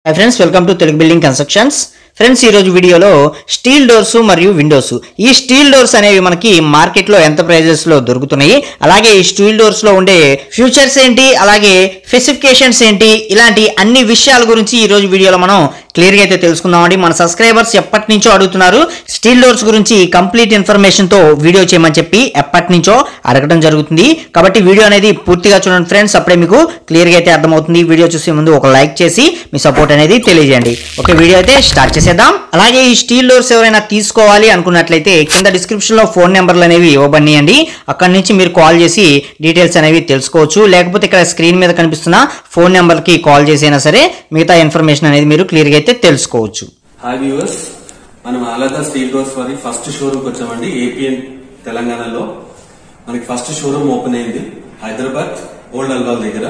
high friends welcome to Telugu building constructions friends ఈ రోజు వీడియోలో స్టీల్ డోర్స్ మరియు విండోస్ ఈ స్టీల్ డోర్స్ అనేవి మనకి మార్కెట్ లో ఎంత ప్రైజెస్ లో దొరుకుతున్నాయి అలాగే ఈ స్టీల్ డోర్స్ లో ఉండే ఫ్యూచర్స్ ఏంటి అలాగే స్పెసిఫికేషన్స్ ఏంటి ఇలాంటి అన్ని విషయాల గురించి ఈ రోజు వీడియోలో మనం క్లియర్ గా అయితే తెలుసుకుందామండి మన సబ్స్క్రైబర్స్ ఎప్పటి నుంచో అడుగుతున్నారు స్టీల్ డోర్స్ గురించి కంప్లీట్ ఇన్ఫర్మేషన్ తో వీడియో చేయమని చెప్పి ఎప్పటి నుంచో అడగడం జరుగుతుంది కాబట్టి వీడియో అనేది పూర్తిగా చూడండి ఫ్రెండ్స్ అప్పుడే మీకు క్లియర్ గా అయితే అర్థమవుతుంది వీడియో చూసే ముందు ఒక లైక్ చేసి మీ సపోర్ట్ అనేది తెలియజేయండి ఓకే వీడియో అయితే స్టార్ట్ చేసేద్దాం అలాగే ఈ స్టీల్ డోర్స్ ఎవరైనా తీసుకోవాలి అనుకున్నట్లయితే కింద డిస్క్రిప్షన్ లో ఫోన్ నెంబర్లు అనేవి ఇవ్వబడినాయండి అక్కడి నుంచి మీరు కాల్ చేసి డీటెయిల్స్ అనేవి తెలుసుకోవచ్చు లేకపోతే ఇక్కడ స్క్రీన్ మీద కనిపిస్తున్న ఫోన్ నెంబర్ కి కాల్ చేసైనా సరే మిగతా ఇన్ఫర్మేషన్ అనేది మీరు క్లియర్ గా అయితే తెలుసుకోవచ్చు హాయ్ వ్యూవర్స్ మనం ఆలతా స్టీల్ డోర్స్ వారి ఫస్ట్ షోరూమ్ కి వచ్చామండి ఏపీఎన్ తెలంగాణలో మనకి ఫస్ట్ షోరూమ్ ఓపెన్ అయింది హైదరాబాద్ ఓల్డ్ అల్వాల్ దగ్గర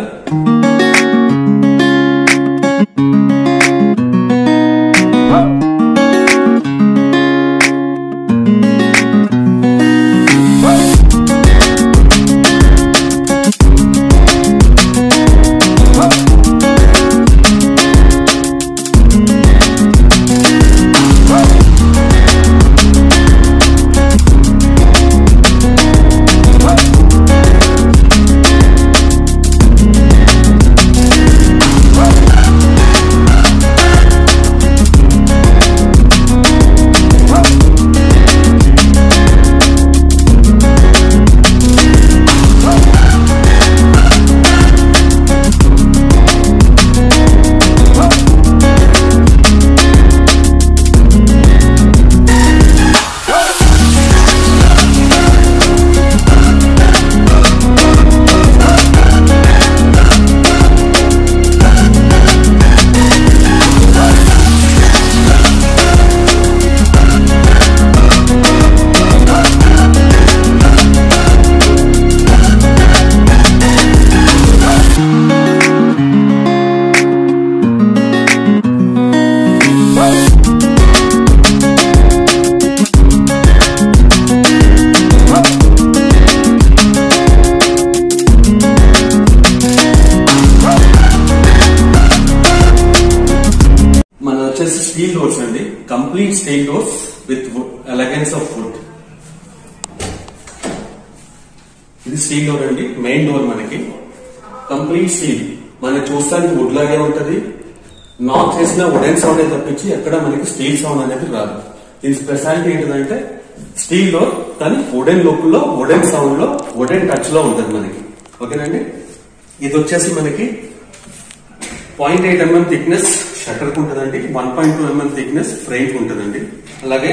మన వచ్చేసి స్టీల్ డోర్స్ అండి complete steel doors with elegance of wood ఇది స్టీల్ డోర్ అండి మెయిన్ డోర్ మనకి కంప్లీట్ స్టీల్ మనకి చూస్తానికి వుడ్ లాగే ఉంటది నాక్ చేసిన వుడెన్ సౌండ్ తప్పించి ఎక్కడ మనకి స్టీల్ సౌండ్ అనేది రాదు దీని స్పెషాలిటీ ఏంటంటే స్టీల్ డోర్ కానీ వుడెన్ లుక్ లో వుడెన్ సౌండ్ లో వుడెన్ టచ్ లో ఉంటది మనకి ఓకేనండి ఇది వచ్చేసి మనకి point eight M M thickness shutter కు ఉంటుందండి one point two M M thickness frame కు ఉంటుందండి అలాగే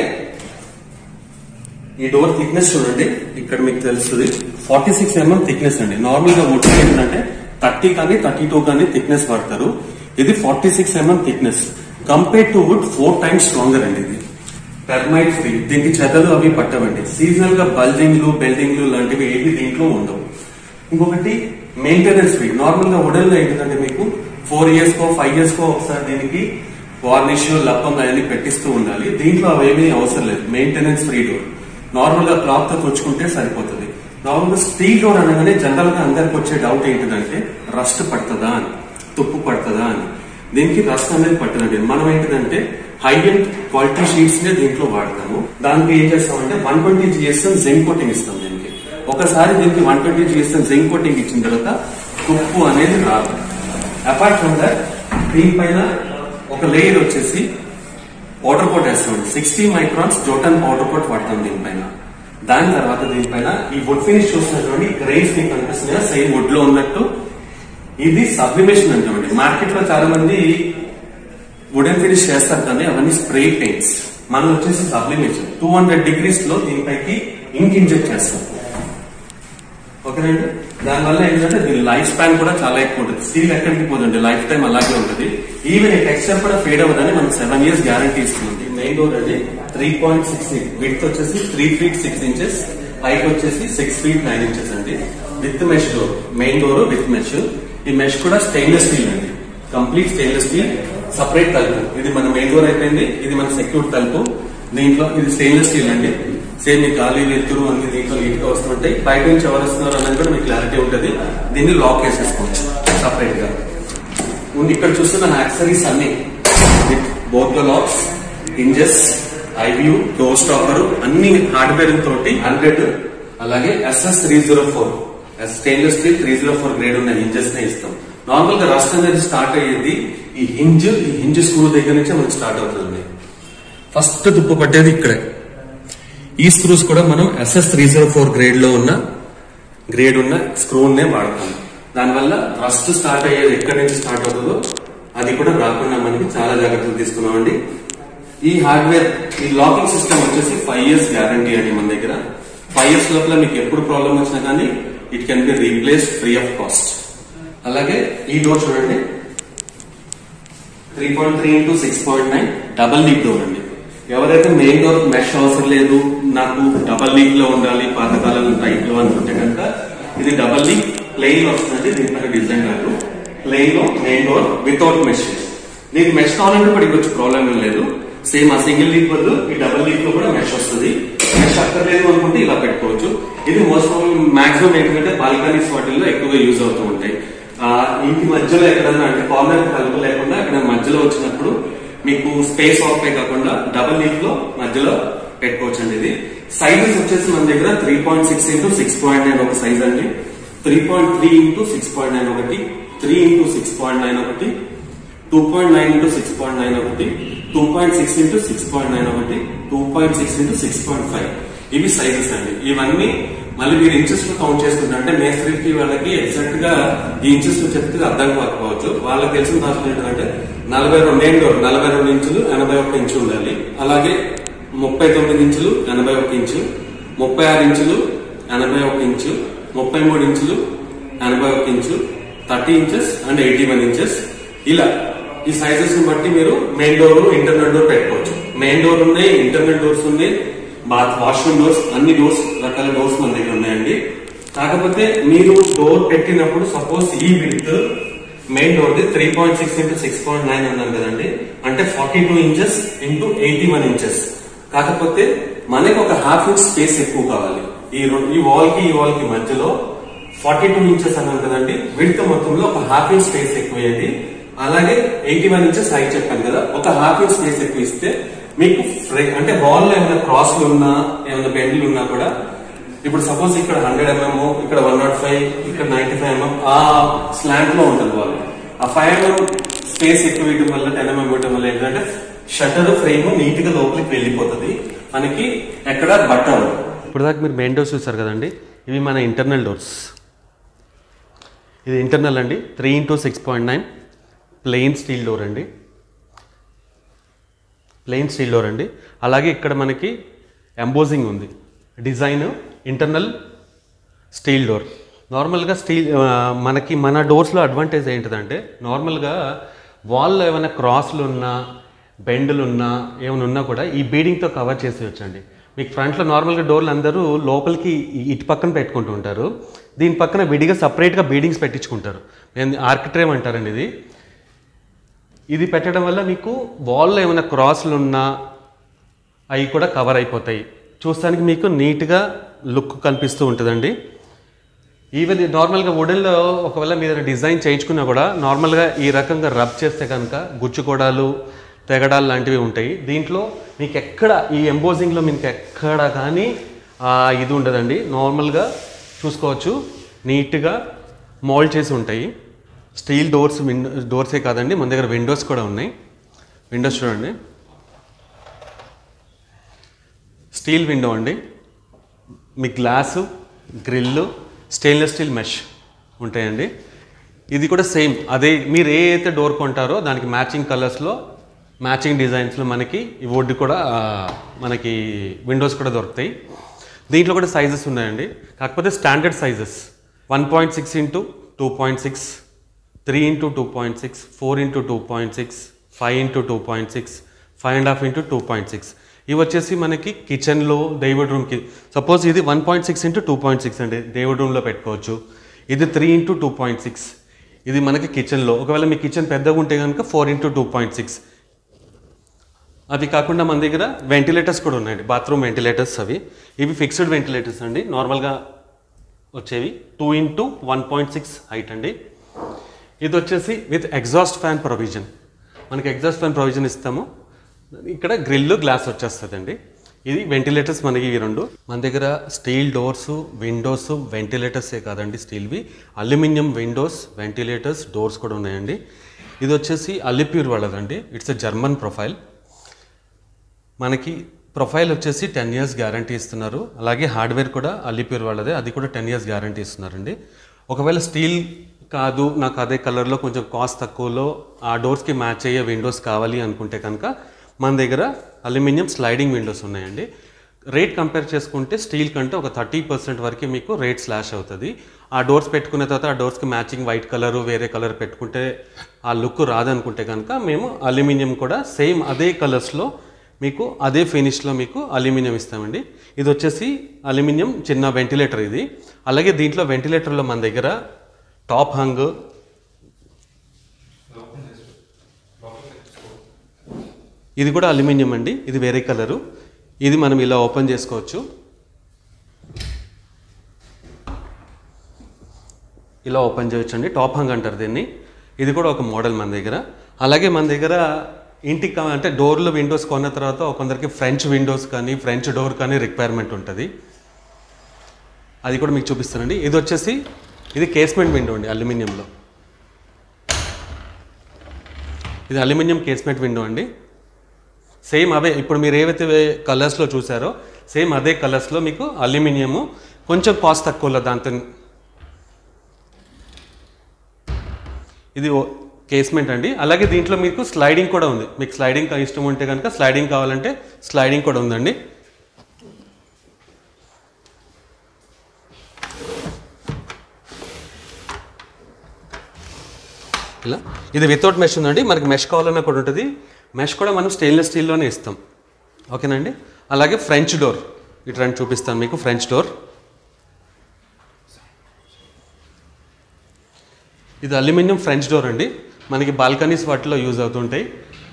ఈ డోర్ థిక్నెస్ చూడండి ఇక్కడ మీకు తెలుస్తుంది ఫార్టీ సిక్స్ ఎంఎం థిక్నెస్ అండి నార్మల్ గా వుడ్ ఏంటంటే థర్టీ కానీ థర్టీ టూ కానీ థిక్నెస్ వాడతారు ఇది forty six M M thickness compare to wood four times stronger అండి ఇది టర్మైట్ ఫ్రీ దీనికి చెదలు అవి పట్టవండి సీజనల్ గా బల్జింగ్లు బెల్డింగ్లు లాంటివి ఏవి దీంట్లో ఉండవు ఇంకొకటి మెయింటెనెన్స్ ఫ్రీ నార్మల్ గా వుడెన్ లో ఏంటంటే మీకు ఫోర్ ఇయర్స్ కో ఫైవ్ ఇయర్స్ కో ఒకసారి దీనికి వార్నిష్ లప్పం అవన్నీ పెట్టిస్తూ ఉండాలి దీంట్లో అవేమీ అవసరం లేదు మెయింటెనెన్స్ ఫ్రీ డోర్ నార్మల్ గా క్లాత్ తో తుడుచుకుంటే సరిపోతుంది నార్మల్ గా స్టీల్ డోర్ అనగానే జనరల్ గా అందరికి వచ్చే డౌట్ ఏంటిదంటే రస్ట్ పడుతుందా అని తుప్పు పడుతుందా అని దీనికి రస్ట్ అనేది పట్టదండి మనం ఏంటిదంటే హై ఎండ్ క్వాలిటీ షీట్స్ నే దీంట్లో వాడతాము దానికి ఏం చేస్తామంటే one twenty G S M zinc coating ఇస్తాం దీనికి ఒకసారి దీనికి one twenty G S M zinc coating ఇచ్చిన తర్వాత తుప్పు అనేది రాదు అపార్ట్ ఫ్రమ్ దట్ దీనిపైన ఒక లేయర్ వచ్చేసి వాటర్ కోట్ వేస్తాం sixty microns Jotun water coat వాడతాం దీనిపైన దాని తర్వాత దీనిపైన ఈ వుడ్ ఫినిష్ చూసినటువంటి గ్రెయిన్స్ మీకు కనిపిస్తుంది కదా సేమ్ వుడ్ లో ఉన్నట్టు ఇది సబ్లిమేషన్ అంటామండి మార్కెట్ లో చాలా మంది వుడెన్ ఫినిష్ చేస్తారు కానీ అవన్నీ స్ప్రే పెయింట్స్ మనం వచ్చేసి సబ్లిమేషన్ టూ హండ్రెడ్ డిగ్రీస్ లో దీనిపైకి ఇంక్ ఇంజెక్ట్ చేస్తాం ఓకేనండి దానివల్ల ఏంటంటే దీని లైఫ్ స్పాన్ కూడా చాలా ఎక్కువ ఉంటుంది స్టీల్ ఎక్కడికి పోదండి లైఫ్ టైం అలాగే ఉంటుంది ఈవెన్ ఈ టెక్స్చర్ కూడా ఫేడ్ అవ్వదని మనం సెవెన్ ఇయర్స్ గ్యారంటీ ఇస్తుంది మెయిన్ డోర్ అండి త్రీ పాయింట్ సిక్స్ విత్ వచ్చేసి three feet six inches height వచ్చేసి సిక్స్ ఫీట్ నైన్ ఇంచెస్ అండి with mesh door main door with mesh ఈ మెష్ కూడా స్టెయిన్లెస్ స్టీల్ అండి కంప్లీట్ స్టెయిన్లెస్ స్టీల్ సపరేట్ తలుపు ఇది మన మెయిన్ డోర్ అయిపోయింది ఇది మన సెక్యూర్ తలుపు దీంట్లో ఇది స్టెయిన్లెస్ స్టీల్ అండి సేమ్ మీ గాలి వెలుతురు అన్ని దీంట్లో నీట్ గా వస్తుంటాయి బయట నుంచి ఎవరు వస్తున్నారు అనేది కూడా మీకు క్లారిటీ ఉంటుంది దీన్ని లాక్ వేసేసుకోవచ్చు సపరేట్ గా ముందు ఇక్కడ చూస్తున్న యాక్సరీస్ అన్ని with both the locks hinges eye view door stopper అన్ని హార్డ్వేర్ తోటి హండ్రెడ్ అలాగే S S three zero four stainless steel three zero four grade ఉన్న హింజెస్ నే ఇస్తాం నార్మల్ గా రస్ట్ అనేది స్టార్ట్ అయ్యేది ఈ హింజ్ ఈ హింజ్ స్క్రూ దగ్గర నుంచే మనకి స్టార్ట్ అవుతుంది ఫస్ట్ తుప్పు పట్టేది ఇక్కడే ఈ స్క్రూస్ కూడా మనం S S three zero four grade లో ఉన్న గ్రేడ్ ఉన్న స్క్రూనే వాడతాం దానివల్ల రస్ట్ స్టార్ట్ అయ్యేది ఎక్కడి నుంచి స్టార్ట్ అవుతుందో అది కూడా రాకుండా మనకి చాలా జాగ్రత్తలు తీసుకున్నామండి ఈ హార్డ్వేర్ ఈ లాకింగ్ సిస్టమ్ వచ్చేసి ఫైవ్ ఇయర్స్ గ్యారంటీ అండి మన దగ్గర ఫైవ్ ఇయర్స్ లోపల మీకు ఎప్పుడు ప్రాబ్లం వచ్చినా కానీ it can be replace free of cost అలాగే ఈ డోర్ చూడండి three point three into six point nine double leaf door అండి ఎవరైతే మెయిన్ డోర్ మెష్ అవసరం లేదు నాకు డబల్ లీక్ లో ఉండాలి పాతకాలం టైప్ లో అనుకుంటే కనుక ఇది డబల్ లీక్ ప్లెయిన్ వస్తుంది దీనిపైన డిజైన్ కాదు ప్లెయిన్ లో మెయిన్ డోర్ వితౌట్ మెష్ నీకు మెష్ కావాలంటే కూడా ఇంకొంచెం ప్రాబ్లం ఏం లేదు సేమ్ ఆ సింగిల్ లీక్ బదులు ఈ డబల్ లీక్ లో కూడా మెష్ వస్తుంది మెష్ అక్కర్లేదు అనుకుంటే ఇలా పెట్టుకోవచ్చు ఇది మోస్ట్ ప్రాబ్లం మాక్సిమం ఏంటంటే బాల్కనీస్ వాటిల్లో ఎక్కువగా యూజ్ అవుతూ ఉంటాయి ఆ ఇంటి మధ్యలో ఎక్కడన్నా అంటే కార్నర్ కలుపు లేకుండా అక్కడ మధ్యలో వచ్చినప్పుడు మీకు స్పేస్ ఆఫ్ కాకుండా డబల్ లీఫ్ లో మధ్యలో పెట్టుకోవచ్చు అండి ఇది సైజెస్ వచ్చేసి మన దగ్గర three point six into six point nine ఒక సైజ్ అండి three point three into six point nine ఒకటి three into six point nine ఒకటి two point nine into six point nine ఒకటి two point six into six point nine ఒకటి two point six into six point five ఇవి sizes అండి ఇవన్నీ మళ్ళీ మీరు inches లో కౌంట్ చేసుకుంటే అంటే మేస్త్రికి వాళ్ళకి ఎగ్జాక్ట్ గా ఈ ఇంచెస్ లో చెప్తే అర్థం కాకపోవచ్చు వాళ్ళకి తెలిసిన దాంట్లో ఏంటంటే నలభై రెండు ఏంటో నలభై రెండు ఇంచులు ఎనభై ఒక్క ఇంచు ఉండాలి అలాగే ముప్పై తొమ్మిది ఇంచులు ఎనభై ఒక్క ఇంచు ముప్పై ఆరు ఇంచులు ఎనభై ఒక్క ఇంచు ముప్పై మూడు ఇంచులు ఎనభై ఒక్క ఇంచు thirty inches and eighty one inches ఇలా ఈ సైజెస్ ని బట్టి మీరు మెయిన్ డోర్ ఇంటర్నల్ డోర్ పెట్టుకోవచ్చు మెయిన్ డోర్ ఉన్నాయి ఇంటర్నల్ డోర్స్ ఉన్నాయి బాత్ వాష్రూమ్ డోర్స్ అన్ని డోర్స్ రకాల డోర్స్ మన దగ్గర ఉన్నాయండి కాకపోతే మీరు డోర్ పెట్టినప్పుడు సపోజ్ ఈ with main door the three point six into six point nine ఉన్నాం కదండి అంటే forty two inches into eighty one inches కాకపోతే మనకి ఒక హాఫ్ ఇంచ్ స్పేస్ ఎక్కువ కావాలి ఈ రెండు ఈ వాల్ కి ఈ వాల్ కి మధ్యలో ఫార్టీ టూ ఇంచెస్ అన్నాం కదండి విడత మొత్తంలో ఒక హాఫ్ ఇంచ్ స్పేస్ ఎక్కువ అయ్యేది అలాగే ఎయిటీ వన్ ఇంచెస్ హైట్ చెప్పాను కదా ఒక హాఫ్ ఇంచ్ స్పేస్ ఎక్కువ ఇస్తే మీకు ఫ్రే- అంటే వాల్ లో ఏమైనా క్రాస్లు ఉన్నా ఏమైనా బెండ్లు ఉన్నా కూడా ఇప్పుడు సపోజ్ ఇక్కడ హండ్రెడ్ ఎంఎం ఇక్కడ వన్ నాట్ ఫైవ్ ఇక్కడ నైన్టీ ఫైవ్ ఎంఎం ఆ స్లాంట్ లో ఉంటుంది వాళ్ళు ఆ ఫైవ్ ఎంఎం స్పేస్ ఎక్కువ ఇవ్వడం వల్ల టెన్ ఎంఎం ఇవ్వడం వల్ల ఏంటంటే షటర్ ఫ్రేమ్ నీట్ గా లోపలికి వెళ్ళిపోతుంది మనకి ఎక్కడ బట్ట అవ్వదు ఇప్పుడు దాకా మీరు మెయిన్ డోర్స్ చూసారు కదండి ఇవి మన ఇంటర్నల్ డోర్స్ ఇది ఇంటర్నల్ అండి three into six point nine plain steel door అండి ప్లెయిన్ స్టీల్ డోర్ అండి అలాగే ఇక్కడ మనకి ఎంబోజింగ్ ఉంది డిజైన్ ఇంటర్నల్ స్టీల్ డోర్ నార్మల్గా స్టీల్ ఆ, మనకి మన డోర్స్లో అడ్వాంటేజ్ ఏంటిదంటే నార్మల్గా వాల్లో ఏమైనా క్రాస్లు ఉన్నా బెండ్లు ఉన్నా ఏమైనా ఉన్నా కూడా ఈ బీడింగ్తో కవర్ చేసేయచ్చండి మీకు ఫ్రంట్లో నార్మల్గా డోర్లు అందరూ లోపలికి ఈ- ఇటు పక్కన పెట్టుకుంటూ ఉంటారు దీని పక్కన విడిగా సపరేట్గా బీడింగ్స్ పెట్టించుకుంటారు నేను ఆర్కిట్రేమ్ అంటారండి ఇది ఇది పెట్టడం వల్ల మీకు వాల్లో ఏమైనా క్రాస్లు ఉన్నా అవి కూడా కవర్ అయిపోతాయి చూస్తానికి మీకు నీట్గా లుక్ కనిపిస్తూ ఉంటుందండి ఈవెన్ నార్మల్గా వుడెన్లో ఒకవేళ మీరు డిజైన్ చేయించుకున్నా కూడా నార్మల్గా ఈ రకంగా రబ్ చేస్తే కనుక గుచ్చుకోడాలు తెగడాలు లాంటివి ఉంటాయి దీంట్లో మీకు ఎక్కడ ఈ ఎంబోజింగ్లో మీకు ఎక్కడ కానీ ఆ, ఇది ఉండదండి నార్మల్గా చూసుకోవచ్చు నీట్గా మోల్డ్ చేసి ఉంటాయి స్టీల్ డోర్స్ విండో డోర్సే కాదండి మన దగ్గర విండోస్ కూడా ఉన్నాయి విండోస్ చూడండి స్టీల్ విండో అండి మీ glass grill stainless steel mesh ఉంటాయండి ఇది కూడా సేమ్ అదే మీరు ఏ అయితే డోర్ కొంటారో దానికి మ్యాచింగ్ కలర్స్లో మ్యాచింగ్ డిజైన్స్లో మనకి ఈ వుడ్ కూడా ఆ, మనకి విండోస్ కూడా దొరుకుతాయి దీంట్లో కూడా సైజెస్ ఉన్నాయండి కాకపోతే standard sizes one point six into two point six three into two point six four into two point six five into two point six five and half into two point six ఇవి వచ్చేసి మనకి కిచెన్లో దేవుడి రూమ్కి suppose ఇది one point six into two point six అండి దేవుడి రూమ్లో పెట్టుకోవచ్చు ఇది three into two point six ఇది మనకి కిచెన్లో ఒకవేళ మీ కిచెన్ పెద్దగా ఉంటే కనుక four into two point six అవి కాకుండా మన దగ్గర వెంటిలేటర్స్ కూడా ఉన్నాయండి బాత్రూమ్ వెంటిలేటర్స్ అవి ఇవి ఫిక్స్డ్ వెంటిలేటర్స్ అండి నార్మల్గా వచ్చేవి two into one point six height అండి ఇది వచ్చేసి విత్ ఎగ్జాస్ట్ ఫ్యాన్ ప్రొవిజన్ మనకి ఎగ్జాస్ట్ ఫ్యాన్ ప్రొవిజన్ ఇస్తాము ఇక్కడ గ్రిల్ గ్లాస్ వచ్చేస్తుందండి ఇది వెంటిలేటర్స్ మనకి ఇవి రెండు మన దగ్గర స్టీల్ డోర్స్ విండోస్ వెంటిలేటర్సే కాదండి స్టీల్వి అల్యూమినియం విండోస్ వెంటిలేటర్స్ డోర్స్ కూడా ఉన్నాయండి ఇది వచ్చేసి అల్లిప్యూర్ వాళ్ళదండి ఇట్స్ ఎ జర్మన్ ప్రొఫైల్ మనకి ప్రొఫైల్ వచ్చేసి టెన్ ఇయర్స్ గ్యారంటీ ఇస్తున్నారు అలాగే హార్డ్వేర్ కూడా అల్లిప్యూర్ వాళ్ళదే అది కూడా టెన్ ఇయర్స్ గ్యారంటీ ఇస్తున్నారండి ఒకవేళ స్టీల్ కాదు నాకు అదే కలర్లో కొంచెం కాస్ట్ తక్కువలో ఆ డోర్స్కి మ్యాచ్ అయ్యే విండోస్ కావాలి అనుకుంటే కనుక మన దగ్గర అల్యూమినియం స్లైడింగ్ విండోస్ ఉన్నాయండి రేట్ కంపేర్ చేసుకుంటే స్టీల్ కంటే ఒక థర్టీ పర్సెంట్ వరకు మీకు రేట్ స్లాష్ అవుతుంది ఆ డోర్స్ పెట్టుకున్న తర్వాత ఆ డోర్స్కి మ్యాచింగ్ వైట్ కలర్ వేరే కలర్ పెట్టుకుంటే ఆ లుక్ రాదనుకుంటే కనుక మేము అల్యూమినియం కూడా సేమ్ అదే కలర్స్లో మీకు అదే ఫినిష్లో మీకు అల్యూమినియం ఇస్తామండి ఇది వచ్చేసి అల్యూమినియం చిన్న వెంటిలేటర్ ఇది అలాగే దీంట్లో వెంటిలేటర్లో మన దగ్గర టాప్ హంగ్ ఇది కూడా అల్యూమినియం అండి ఇది వేరే కలరు ఇది మనం ఇలా ఓపెన్ చేసుకోవచ్చు ఇలా ఓపెన్ చేయొచ్చు అండి టాప్ హంగ్ అంటారు దీన్ని ఇది కూడా ఒక మోడల్ మన దగ్గర అలాగే మన దగ్గర ఇంటికి కా- అంటే డోర్లు విండోస్ కొన్న తర్వాత కొందరికి ఫ్రెంచ్ విండోస్ కానీ ఫ్రెంచ్ డోర్ కానీ రిక్వైర్మెంట్ ఉంటుంది అది కూడా మీకు చూపిస్తానండి ఇది వచ్చేసి ఇది కేస్మెంట్ విండో అండి అల్యూమినియంలో ఇది అల్యూమినియం కేస్మెంట్ విండో అండి సేమ్ అవే ఇప్పుడు మీరు ఏవైతే కలర్స్లో చూసారో సేమ్ అదే కలర్స్లో మీకు అల్యూమినియము కొంచెం కాస్ట్ తక్కువలో దాంతో ఇది కేస్మెంట్ అండి అలాగే దీంట్లో మీకు స్లైడింగ్ కూడా ఉంది మీకు స్లైడింగ్ కా- ఇష్టం ఉంటే కనుక స్లైడింగ్ కావాలంటే స్లైడింగ్ కూడా ఉందండి ఇలా ఇది వితౌట్ మెష్ ఉందండి మనకి మెష్ కావాలన్నా కూడా ఉంటుంది మెష్ కూడా మనం స్టెయిన్లెస్ స్టీల్లోనే ఇస్తాం ఓకేనండి అలాగే ఫ్రెంచ్ డోర్ ఇటు రండి చూపిస్తాను మీకు ఫ్రెంచ్ డోర్ ఇది అల్యూమినియం ఫ్రెంచ్ డోర్ అండి మనకి బాల్కనీస్ వాటిలో యూజ్ అవుతుంటాయి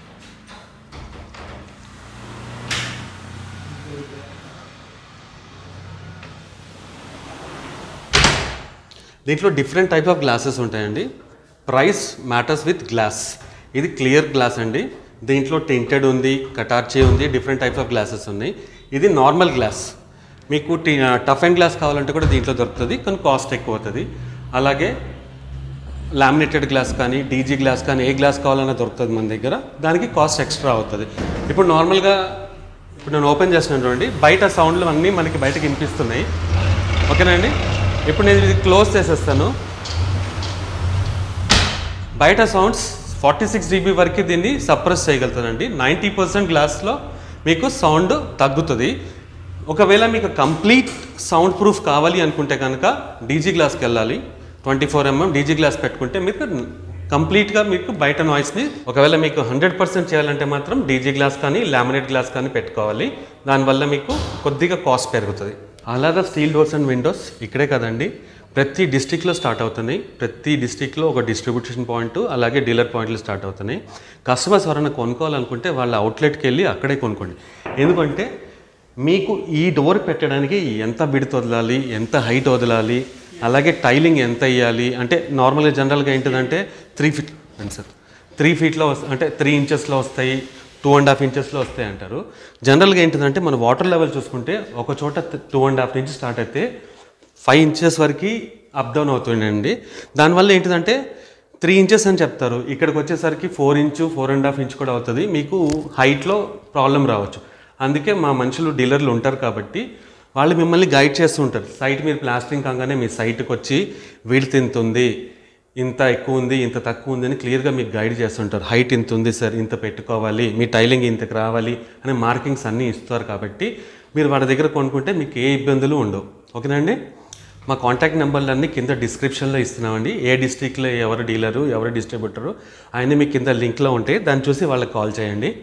దీంట్లో డిఫరెంట్ టైప్ ఆఫ్ గ్లాసెస్ ఉంటాయండి ప్రైస్ మ్యాటర్స్ విత్ గ్లాస్ ఇది క్లియర్ గ్లాస్ అండి దీంట్లో టింటెడ్ ఉంది కటార్చే ఉంది డిఫరెంట్ టైప్స్ ఆఫ్ గ్లాసెస్ ఉన్నాయి ఇది నార్మల్ గ్లాస్ మీకు టి టఫ్ అండ్ గ్లాస్ కావాలంటే కూడా దీంట్లో దొరుకుతుంది కానీ కాస్ట్ ఎక్కువ అవుతుంది అలాగే లామినేటెడ్ గ్లాస్ కానీ డీజీ గ్లాస్ కానీ ఏ గ్లాస్ కావాలన్నా దొరుకుతుంది మన దగ్గర దానికి కాస్ట్ ఎక్స్ట్రా అవుతుంది ఇప్పుడు నార్మల్గా ఇప్పుడు నేను ఓపెన్ చేస్తున్నాను చూడండి బయట సౌండ్లు అన్నీ మనకి బయటకు వినిపిస్తున్నాయి ఓకేనండి ఇప్పుడు నేను ఇది క్లోజ్ చేసేస్తాను బయట సౌండ్స్ ఫార్టీ సిక్స్ డీబీ వరకు దీన్ని సప్రెస్ చేయగలుగుతానండి నైంటీ పర్సెంట్ గ్లాస్లో మీకు సౌండ్ తగ్గుతుంది ఒకవేళ మీకు కంప్లీట్ సౌండ్ ప్రూఫ్ కావాలి అనుకుంటే కనుక డీజీ గ్లాస్కి వెళ్ళాలి twenty four mm DG glass పెట్టుకుంటే మీకు కంప్లీట్గా మీకు బయట నాయిస్ని ఒకవేళ మీకు హండ్రెడ్ పర్సెంట్ చేయాలంటే మాత్రం డీజీ గ్లాస్ కానీ లామినేట్ గ్లాస్ కానీ పెట్టుకోవాలి దానివల్ల మీకు కొద్దిగా కాస్ట్ పెరుగుతుంది అలాగా స్టీల్ డోర్స్ అండ్ విండోస్ ఇక్కడే కదండి ప్రతి డిస్టిక్లో స్టార్ట్ అవుతున్నాయి ప్రతి డిస్టిక్లో ఒక డిస్ట్రిబ్యూషన్ పాయింట్ అలాగే డీలర్ పాయింట్లు స్టార్ట్ అవుతున్నాయి కస్టమర్స్ ఎవరైనా కొనుక్కోవాలనుకుంటే వాళ్ళ అవుట్లెట్కి వెళ్ళి అక్కడే కొనుక్కోండి ఎందుకంటే మీకు ఈ డోర్ పెట్టడానికి ఎంత బిడ్త్ వదలాలి ఎంత హైట్ వదలాలి అలాగే టైలింగ్ ఎంత వేయాలి అంటే నార్మల్గా జనరల్గా ఏంటిదంటే త్రీ ఫీట్ అండి సార్ త్రీ ఫీట్లో వస్త అంటే త్రీ ఇంచెస్లో వస్తాయి టూ అండ్ హాఫ్ ఇంచెస్లో వస్తాయి అంటారు జనరల్గా ఏంటిదంటే మన వాటర్ లెవెల్ చూసుకుంటే ఒక చోట టూ అండ్ హాఫ్ నుంచి స్టార్ట్ అయితే ఫైవ్ ఇంచెస్ వరకు అప్ డౌన్ అవుతుండండి దానివల్ల ఏంటిదంటే త్రీ ఇంచెస్ అని చెప్తారు ఇక్కడికి వచ్చేసరికి four inch four and half inch కూడా అవుతుంది మీకు హైట్లో ప్రాబ్లం రావచ్చు అందుకే మా మనుషులు డీలర్లు ఉంటారు కాబట్టి వాళ్ళు మిమ్మల్ని గైడ్ చేస్తూ ఉంటారు సైట్ మీరు ప్లాస్టింగ్ కాగానే మీ సైట్కి వచ్చి వీడితే ఇంత ఉంది ఇంత ఎక్కువ ఉంది ఇంత తక్కువ ఉంది అని క్లియర్గా మీకు గైడ్ చేస్తుంటారు హైట్ ఇంత ఉంది సార్ ఇంత పెట్టుకోవాలి మీ టైలింగ్ ఇంతకు రావాలి అనే మార్కింగ్స్ అన్నీ ఇస్తారు కాబట్టి మీరు వాళ్ళ దగ్గర కొనుక్కుంటే మీకు ఏ ఇబ్బందులు ఉండవు ఓకేనండి మా కాంటాక్ట్ నెంబర్లు అన్నీ కింద డిస్క్రిప్షన్లో ఇస్తున్నామండి ఏ డిస్ట్రిక్ట్లో ఎవరు డీలరు ఎవరు డిస్ట్రిబ్యూటరు అవన్నీ మీకు కింద లింక్లో ఉంటాయి దాన్ని చూసి వాళ్ళకి కాల్ చేయండి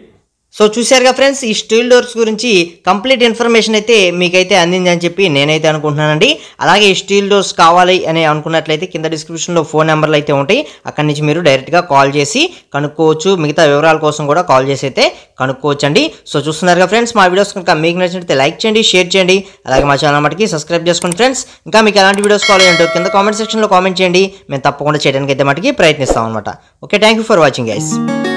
సో చూశారుగా ఫ్రెండ్స్ ఈ స్టీల్ డోర్స్ గురించి కంప్లీట్ ఇన్ఫర్మేషన్ అయితే మీకైతే అందింది అని చెప్పి నేనైతే అనుకుంటున్నానండి అలాగే ఈ స్టీల్ డోర్స్ కావాలి అని అనుకున్నట్లయితే కింద డిస్క్రిప్షన్లో ఫోన్ నెంబర్లు అయితే ఉంటాయి అక్కడి నుంచి మీరు డైరెక్ట్గా కాల్ చేసి కనుక్కోవచ్చు మిగతా వివరాల కోసం కూడా కాల్ చేసి అయితే కనుక్కోవచ్చు అండి సో చూస్తున్నారుగా ఫ్రెండ్స్ మా వీడియోస్ కనుక మీకు నచ్చినట్లయితే లైక్ చేయండి షేర్ చేయండి అలాగే మా ఛానల్ మటుకి సబ్స్క్రైబ్ చేసుకోండి ఫ్రెండ్స్ ఇంకా మీకు ఎలాంటి వీడియోస్ కావాలి ఏంటో కింద కామెంట్ సెక్షన్లో కామెంట్ చేయండి మేము తప్పకుండా చేయడానికి అయితే మటుకి ప్రయత్నిస్తాం అనమాట okay thank you for watching guys